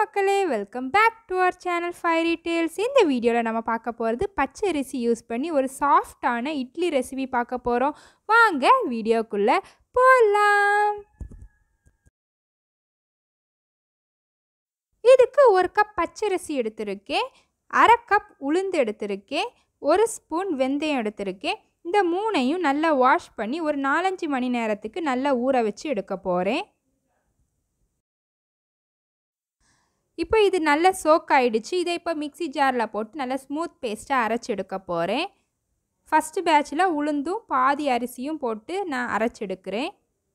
மக்களே welcome back to our channel fairy tales இந்த வீடியோவில் நம்ம பார்க்க போகிறது பச்சை அரிசி யூஸ் பண்ணி ஒரு சாஃப்டான இட்லி ரெசிபி பார்க்க போகிறோம் வாங்க வீடியோக்குள்ளே போகலாம் இதுக்கு ஒரு கப் பச்சரிசி எடுத்திருக்கேன் அரை கப் உளுந்து எடுத்திருக்கேன் ஒரு ஸ்பூன் வெந்தயம் எடுத்திருக்கேன் இந்த மூணையும் நல்லா வாஷ் பண்ணி ஒரு நாலஞ்சு மணி நேரத்துக்கு நல்லா ஊற வச்சு எடுக்க போகிறேன் இப்போ இது நல்லா சோக் ஆயிடுச்சு இதை இப்போ மிக்சி ஜாரில் போட்டு நல்லா ஸ்மூத் பேஸ்ட்டாக அரைச்சி எடுக்க போகிறேன் ஃபஸ்ட்டு பேட்சில் உளுந்தும் பாதி அரிசியும் போட்டு நான் அரைச்செடுக்கிறேன்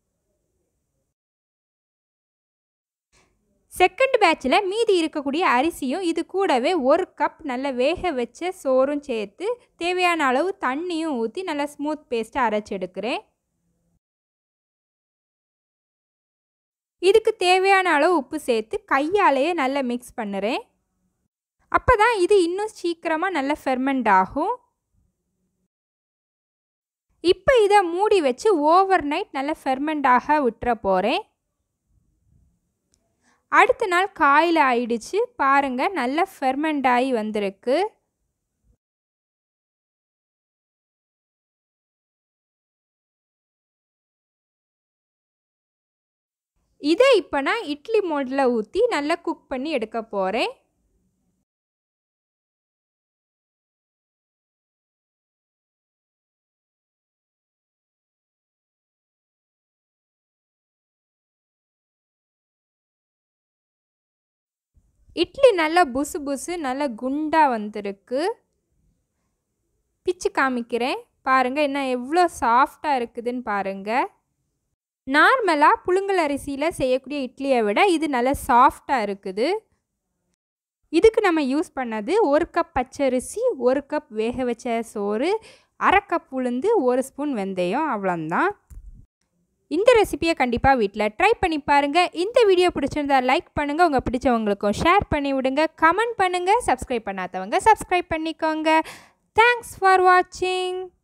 செகண்ட் பேட்சில் மீதி இருக்கக்கூடிய அரிசியும் இது கூடவே ஒரு கப் நல்ல வேக வச்ச சோறும் சேர்த்து தேவையான அளவு தண்ணியும் ஊற்றி நல்லா ஸ்மூத் பேஸ்ட்டாக அரைச்சி எடுக்கிறேன் இதுக்கு தேவையான அளவு உப்பு சேர்த்து கையாலேயே நல்லா மிக்ஸ் பண்ணுறேன் அப்போ தான் இது இன்னும் சீக்கிரமாக நல்லா ஃபெர்மெண்ட் ஆகும் இப்போ இதை மூடி வச்சு ஓவர் நைட் நல்லா ஃபெர்மெண்ட் ஆக விட்டுற போகிறேன் அடுத்த நாள் காயில் ஆயிடுச்சு பாருங்கள் நல்லா ஃபெர்மெண்ட் ஆகி வந்திருக்கு இதை இப்போ நான் இட்லி மோடில் ஊற்றி நல்லா குக் பண்ணி எடுக்க போகிறேன் இட்லி நல்லா புசு புசு நல்லா குண்டாக வந்திருக்கு பிச்சு காமிக்கிறேன் பாருங்கள் என்ன எவ்வளோ சாஃப்டாக இருக்குதுன்னு பாருங்கள் நார்மலாக புழுங்கல் அரிசியில் செய்யக்கூடிய இட்லியை விட இது நல்லா சாஃப்டாக இருக்குது இதுக்கு நம்ம யூஸ் பண்ணது ஒரு கப் பச்சரிசி ஒரு கப் வேக வச்ச சோறு அரை கப் உளுந்து ஒரு ஸ்பூன் வெந்தயம் அவ்வளோந்தான் இந்த ரெசிபியை கண்டிப்பாக வீட்டில் ட்ரை பண்ணி பாருங்கள் இந்த வீடியோ பிடிச்சிருந்தா லைக் பண்ணுங்கள் உங்கள் பிடிச்சவங்களுக்கும் ஷேர் பண்ணி விடுங்க கமெண்ட் பண்ணுங்கள் சப்ஸ்கிரைப் பண்ணாதவங்க சப்ஸ்கிரைப் பண்ணிக்கோங்க தேங்க்ஸ் ஃபார் வாட்சிங்